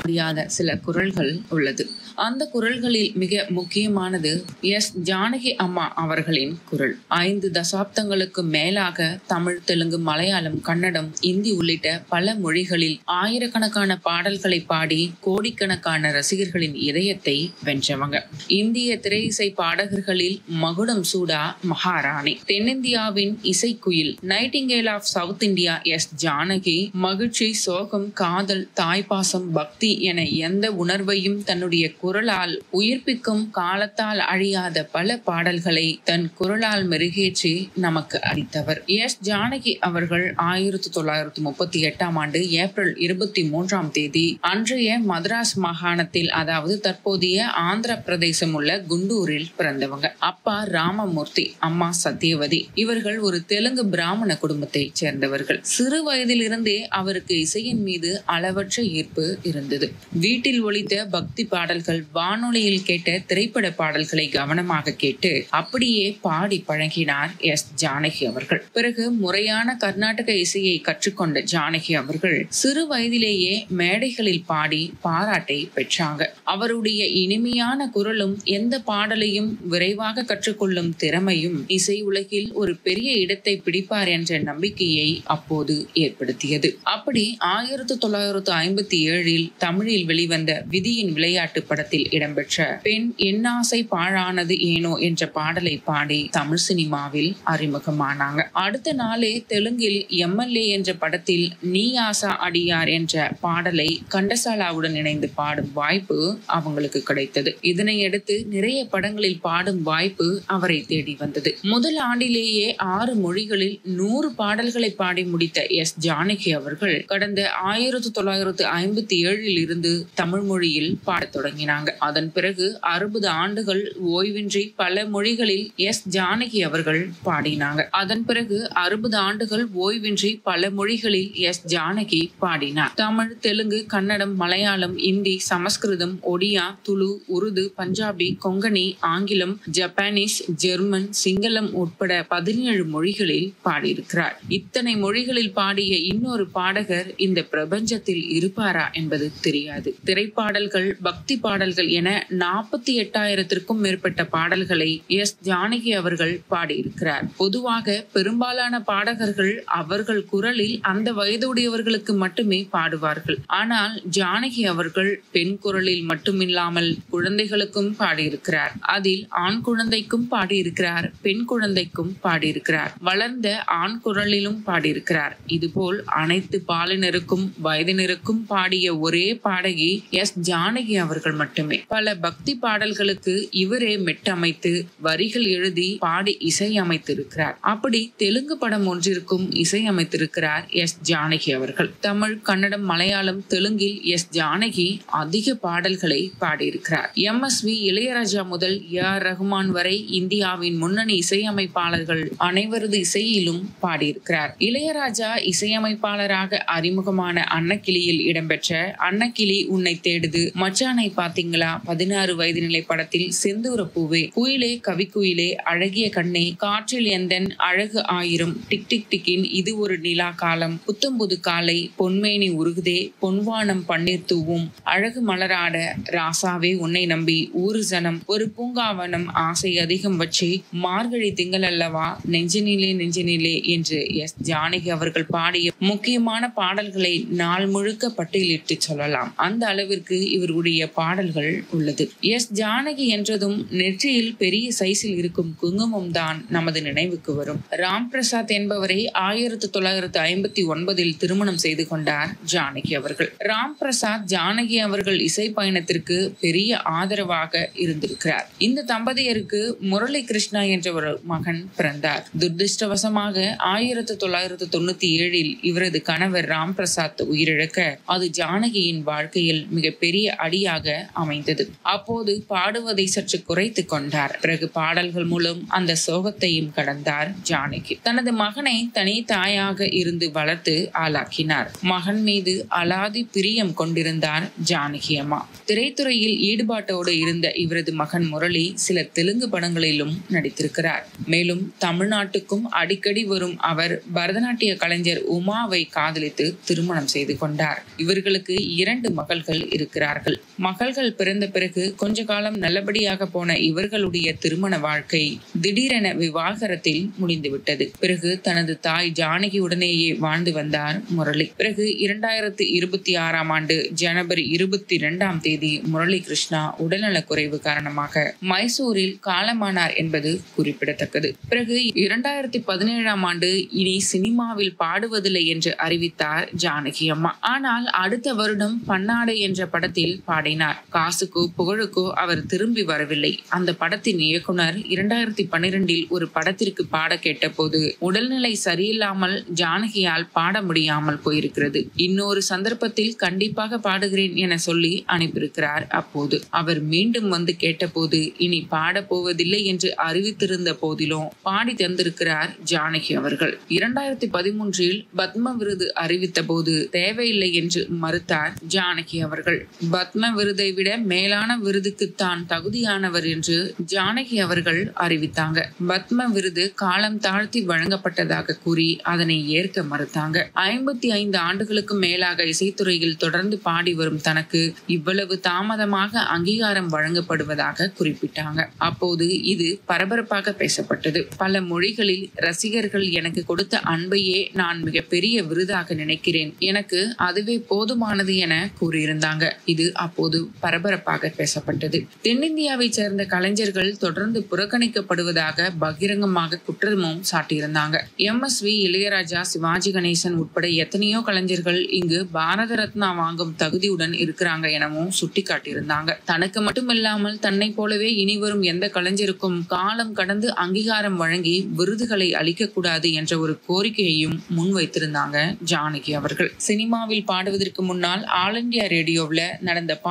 முடியாத சில குரல்கள் உள்ளது அந்த குரல்களில் மிக முக்கியமானது எஸ் ஜானகி அம்மா அவர்களின் குரல் ஐந்து தசாப்தங்களுக்கு மேலாக தமிழ் தெலுங்கு மலையாளம் கன்னடம் இந்தி உள்ளிட்ட பல மொழிகளில் ஆயிரக்கணக்கான பாடல்களை பாடி கோடிக்கணக்கான ரசிகர்களின் இதயத்தை வென்றவங்க இந்திய திரை இசை பாடகர்களில் மகுடம் சூடா மகாராணி தென்னிந்தியாவின் இசைக்குயில் nightingale of south India S Janaki மகிழ்ச்சி சோகம் காதல் தாய்ப்பாசம் பக்தி என எந்த உணர்வையும் தன்னுடைய குரலால் உயிர்ப்பிக்கும் காலத்தால் அழியாத பல பாடல்களை தன் குரலால் மெருகேற்றி நமக்கு அளித்தவர் எஸ் ஜானகி அவர்கள் ஆயிரத்தி தொள்ளாயிரத்தி முப்பத்தி எட்டாம் ஆண்டு ஏப்ரல் இருபத்தி மூன்றாம் தேதி அன்றைய மதராஸ் மாகாணத்தில் அதாவது தற்போதைய ஆந்திர பிரதேசம் உள்ள குண்டூரில் பிறந்தவங்க அப்பா ராமமூர்த்தி அம்மா சத்யவதி இவர்கள் ஒரு தெலுங்கு பிராமண குடும்பத்தை சேர்ந்தவர்கள் சிறு வயதிலிருந்தே அவருக்கு இசையின் மீது அளவற்ற ஈர்ப்பு இருந்தது வீட்டில் ஒலித்த பக்தி பாடல்கள் வானொலியில் கேட்ட திரைப்பட பாடல்களை கவனமாக கேட்டு அப்படியே பாடி பழகினார் எஸ் ஜானகி அவர்கள் பிறகு முறையான கர்நாடக இசையை கற்றுக்கொண்ட ஜானகி அவர்கள் சிறு வயதிலேயே மேடைகளில் பாடி பாராட்டை பெற்றாங்க அவருடைய இனிமையான குரலும் எந்த பாடலையும் விரைவாக கற்றுக்கொள்ளும் திறமையும் இசை உலகில் ஒரு பெரிய இடத்தை பிடிப்பார் என்ற நம்பிக்கையை அப்போது ஏற்படுத்தியது அப்படி ஆயிரத்தி தொள்ளாயிரத்து ஐம்பத்தி ஏழில் தமிழில் வெளிவந்த விதியின் விளையாட்டு படத்தில் இடம்பெற்ற பெண் என்னாசை பாழானது ஏனோ என்ற பாடலை பாடி தமிழ் சினிமாவில் அறிமுகமானாங்க அடுத்த நாளே தெலுங்கில் எம்எல்ஏ என்ற படத்தில் நீ ஆசா அடியார் என்ற பாடலை கண்டசாலாவுடன் இணைந்து பாடும் வாய்ப்பு அவங்களுக்கு கிடைத்தது இதனையடுத்து நிறைய படங்களில் பாடும் வாய்ப்பு அவரை தேடி வந்தது முதல் ஆண்டிலேயே ஆறு மொழிகளில் நூறு பாடல்களை பாடி முடித்த எஸ் ஜானகி அவர்கள் கடந்த ஆயிரத்தி தொள்ளாயிரத்து ஐம்பத்தி ஏழில் இருந்து தமிழ் மொழியில் பாடத் தொடங்கினாங்க அதன் பிறகு அறுபது ஆண்டுகள் ஓய்வின்றி பல மொழிகளில் எஸ் ஜானகி அவர்கள் பாடினாங்க அதன் பிறகு அறுபது ஆண்டுகள் ஓய்வின்றி பல மொழிகளில் எஸ் ஜானகி பாடினார் தமிழ் தெலுங்கு கன்னடம் மலையாளம் இந்தி சமஸ்கிருதம் ஒடியா துளு உருது பஞ்சாபி கொங்கணி ஆங்கிலம் ஜப்பானீஸ் ஜெர்மன் சிங்களம் உட்பட பதினேழு மொழிகளில் பாடியிருக்கிறார் இத்தனை மொழிகளில் பாடிய இன்னொரு பாடகர் இந்த பிரபஞ்சத்தில் இருப்பாரா என்பது தெரியாது திரைப்பாடல்கள் பக்தி பாடல்கள் என நாற்பத்தி எட்டாயிரத்திற்கும் மேற்பட்ட பாடல்களை எஸ் ஜானகி அவர்கள் பாடியிருக்கிறார் பொதுவாக பெரும்பாலான பாடகர்கள் அவர்கள் குரலில் அந்த வயதுடையவர்களுக்கு மட்டுமே பாடுவார்கள் ஆனால் ஜானகி அவர்கள் பெண் குரலில் மட்டுமில்லாமல் குழந்தைகளுக்கும் பாடியிருக்கிறார் அதில் ஆண் குழந்தைக்கும் பாடியிருக்கிறார் பெண் குழந்தைக்கும் பாடியிருக்கிறார் வளர்ந்த ஆண் குரலிலும் பாடியிருக்கிறார் இதுபோல் அனைத்து பாலினருக்கும் வயதினருக்கும் பாடிய ஒரே பாடகி எஸ் ஜானகி அவர்கள் மட்டுமே பல பக்தி பாடல்களுக்கு இவரே மெட்டமைத்து வரிகள் எழுதி பாடி இசையமைத்திருக்கிறார் அப்படி தெலுங்கு படம் ஒன்றிற்கும் இசையமைத்திருக்கிறார் எஸ் ஜானகி அவர்கள் தமிழ் கன்னடம் மலையாளம் தெலுங்கில் எஸ் ஜானகி அதிக பாடல்களை பாடியிருக்கிறார் எம் எஸ் வி இளையராஜா முதல் ஏ ஆர் ரஹ்மான் வரை இந்தியாவின் முன்னணி இசையமைப்பாளர்கள் அனைவரது இசையிலும் பாடியிருக்கிறார் இளையராஜா இசையமைப்பாளராக அறிமுகமான அன்னக்கிளியில் இடம்பெற்ற அன்னக்கிளி உன்னை தேடுது மச்சானை பாத்தீங்களா பதினாறு வயது நிலை படத்தில் செந்தூர பூவே குயிலே கவிக்குயிலே அழகிய கண்ணே காற்றில் எந்தன் அழகு ஆயிரம் டிக் டிக் டிக்கின் இது ஒரு நிலா காலம் புத்தம்புது காலை பொன்மேனி உருகுதே பொன்வானம் பன்னீர் தூவும் அழகு மலராட ராசாவே உன்னை நம்பி ஊரு ஜனம் ஒரு பூங்காவனம் ஆசை அதிகம் வச்சு மார்கழி திங்கள் அல்லவா நெஞ்சினிலே நெஞ்சினிலே என்று எஸ் ஜானகி அவர்கள் பாடிய முக்கியமான பாடல்களை நாள் முழுக்க பட்டியலிட்டு சொல்லலாம் அந்த அளவிற்கு இவருடைய பாடல்கள் உள்ளது எஸ் ஜானகி என்றதும் நெற்றியில் பெரிய சைஸில் இருக்கும் குங்குமம் தான் நமது நினைவுக்கு வரும் ராம் பிரசாத் என்பவரை ஆயிரத்தி தொள்ளாயிரத்து ஐம்பத்தி ஒன்பதில் திருமணம் செய்து கொண்டார் ஜானகி அவர்கள் ராம் பிரசாத் ஜானகி அவர்கள் இசை பயணத்திற்கு பெரிய ஆதரவாக இருந்திருக்கிறார் இந்த தம்பதியருக்கு முரளி கிருஷ்ணா என்ற ஒரு மகன் பிறந்தார் துர்திருஷ்டவசமாக ஆயிரத்தி தொள்ளாயிரத்து தொண்ணூத்தி ஏழில் இவரது கணவர் ராம் பிரசாத் உயிரிழக்க அது ஜானகியின் வாழ்க்கையில் மிகப்பெரிய அடியாக அமைந்தது அப்போது பாடுவதை சற்று குறைத்து கொண்டார் பிறகு பாடல்கள் மூலம் அந்த சோகத்தையும் கடந்தார் ஜானகி தனது மகனை தனி தாயாக இருந்து வளர்த்து ஆளாக்கினார் மகன் மீது அலாதி பிரியம் கொண்டிருந்தார் ஜானகி அம்மா திரைத்துறையில் ஈடுபாட்டோடு இருந்த இவரது மகன் முரளி சில தெலுங்கு படங்களிலும் நடித்திருக்கிறார் மேலும் தமிழ்நாட்டுக்கும் அடிக்கடி வரும் அவர் பரதநாட்டிய கலைஞர் உமாவை காதலித்து திருமணம் செய்து கொண்டார் இவர்களுக்கு இரண்டு மகள்கள் இருக்கிறார்கள் மகள்கள் பிறந்த பிறகு கொஞ்ச காலம் நல்லபடியாக போன இவர்களுடைய திருமண வாழ்க்கை திடீரென விவாகரத்தில் முடிந்துவிட்டது பிறகு தனது தாய் ஜானகியுடனேயே வாழ்ந்து வந்தார் முரளி பிறகு இரண்டாயிரத்தி இருபத்தி ஆறாம் ஆண்டு ஜனவரி இருபத்தி இரண்டாம் தேதி முரளி கிருஷ்ணா உடல்நலக் குறைவு காரணமாக மைசூரில் காலமானார் என்பது குறிப்பிடத்தக்கது பிறகு இரண்டாயிரத்தி பதினேழாம் ஆண்டு இனி சினிமாவில் பாடுவதில்லை என்று அறிவித்தார் ஜானகி அம்மா ஆனால் அடுத்த வருடம் பன்னாடை என்ற படத்தில் பாடினார் காசுக்கோ புகழுக்கோ அவர் திரும்பி வரவில்லை அந்த படத்தின் இயக்குனர் இரண்டாயிரத்தி பன்னிரெண்டில் ஒரு படத்திற்கு பாட கேட்டபோது உடல்நிலை சரியில்லாமல் ஜானகியால் பாட முடியாமல் போயிருக்கிறது இன்னொரு சந்தர்ப்பத்தில் கண்டிப்பாக பாடுகிறேன் என சொல்லி அனுப்பியிருக்கிறார் அப்போது அவர் மீண்டும் வந்து கேட்டபோது இனி பாட போவதில்லை என்று அறிவித்திருந்த போதிலும் பாடி தந்திருக்கிறார் ஜானகி அவர்கள் இரண்டாயிரத்தி பதிமூன்றில் பத்ம விருது அறிவித்த போது தேவையில்லை என்று மறுத்தார் ஜானகி அவர்கள் பத்ம விருதை விட மேலான விருதுக்கு தான் தகுதியானவர் என்று ஜானகி அவர்கள் அறிவித்தாங்க பத்ம விருது காலம் தாழ்த்தி வழங்கப்பட்டதாக கூறி அதனை ஏற்க மறுத்தாங்க ஐம்பத்தி ஐந்து ஆண்டுகளுக்கு மேலாக இசைத்துறையில் தொடர்ந்து பாடி வரும் தனக்கு இவ்வளவு தாமதமாக அங்கீகாரம் வழங்கப்படுவதாக குறிப்பிட்டாங்க அப்போது இது பரபரப்பாக பேசப்பட்டது பல மொழிகளில் ரசிகர்கள் எனக்கு கொடுத்த அன்பையே நான் மிகப்பெரிய விருதாக நினைக்கிறேன் எனக்கு அதுவே போதுமானது என கூறியிருந்தாங்க இது அப்போது பரபரப்பாக பேசப்பட்டது தென்னிந்தியாவை சேர்ந்த கலைஞர்கள் தொடர்ந்து புறக்கணிக்கப்படுவதாக பகிரங்கமாக குற்றமும் சாட்டியிருந்தாங்க M S V Ilaiyaraaja Sivaji Ganesan உட்பட எத்தனையோ கலைஞர்கள் இங்கு பாரத ரத்னா வாங்கும் தகுதியுடன் இருக்கிறாங்க எனவும் சுட்டிக்காட்டியிருந்தாங்க தனக்கு மட்டுமில்லாமல் தன்னை போலவே இனி வரும் எந்த கலைஞருக்கும் காலம் கடந்து அங்கீகாரம் வழங்கி விருதுகளை அளிக்கக்கூடாது என்ற ஒரு கோரிக்கையையும் முன்வைத்திருந்தாங்க ஜானகி அவர்கள் சினிமாவில் பாடுவதற்கு முன்னால் ஆல் இந்தியா ரேடியோவில் நடந்த